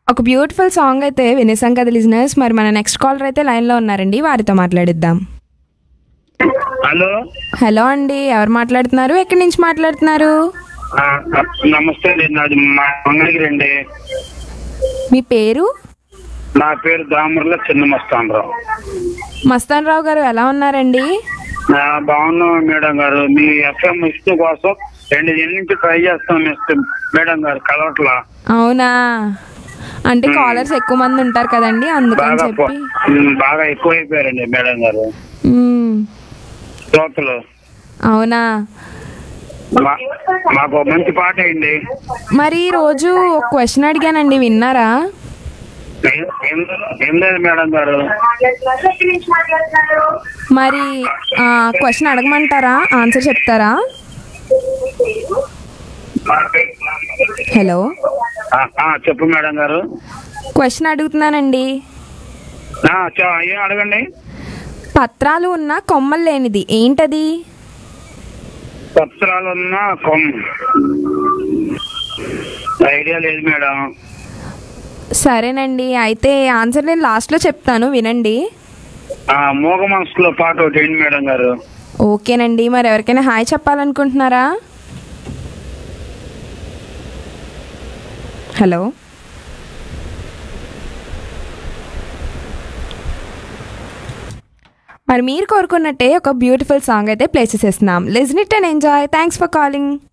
ఒక beautiful song అయితే వినేసాం కదా లిజినర్స్ మరి మన నెక్స్ట్ కాలర్ అయితే లైన్లో ఉన్నారండి వారితో మాట్లాడిద్దాం హలో హలో అండి ఎవరు మాట్లాడుతున్నారు ఎక్కడి నుంచి మాట్లాడుతున్నారు ఆ, నమస్తే అండి నాది మా మంగళగిరి అండి మీ పేరు నా పేరు దామర్ల చిన్న మస్తానరావు మస్తాన్ రావు గారు ఎలా ఉన్నారండి ఆ, బాగున్నాం మేడం గారు మీ ఎఫ్ఎం ఇష్ట కోసం రెండు నెలల నుంచి ట్రై చేస్తాం ఇష్టం మేడం గారు కలవట్లా అవునా అంటే కాలర్స్ ఎక్కువ మంది ఉంటారు కదండి అందుకని బాగా చెప్పి పో- ఉమ్, బాగా ఎక్కువైపోయారండి మేడం గారు మ్మ్. శ్రోతలు అవునా మా- మాకు ఒక మంచి పాట అయింది మరి ఈ రోజు ఒక క్వశ్చన్ అడిగానండి విన్నారా ఏం ఏం లేదు మేడం గారు మరి క్వశ్చన్ అడగమంటారా ఆన్సర్ చెప్తారా హలో ఆ, ఆ, చెప్పు మేడం గారు క్వశ్చన్ అడుగుతున్నానండి ఆ, చ- ఏం అడగండి పత్రాలు ఉన్న కొమ్మలు లేనిది ఏంటది పత్రాలు ఉన్న కొమ్ ఐడియా లేదు మేడం సరేనండి అయితే ఆన్సర్ నేను లాస్ట్లో చెప్తాను వినండి ఆ మూగ మనసులో పాట ఒకటి ఏంటి మేడం గారు ఓకేనండి మరి ఎవరికైనా హాయ్ చెప్పాలనుకుంటున్నారా హలో మరి మీరు కోరుకున్నట్టే ఒక బ్యూటిఫుల్ సాంగ్ అయితే ప్లే చేసేస్తున్నాం listen it and enjoy thanks for calling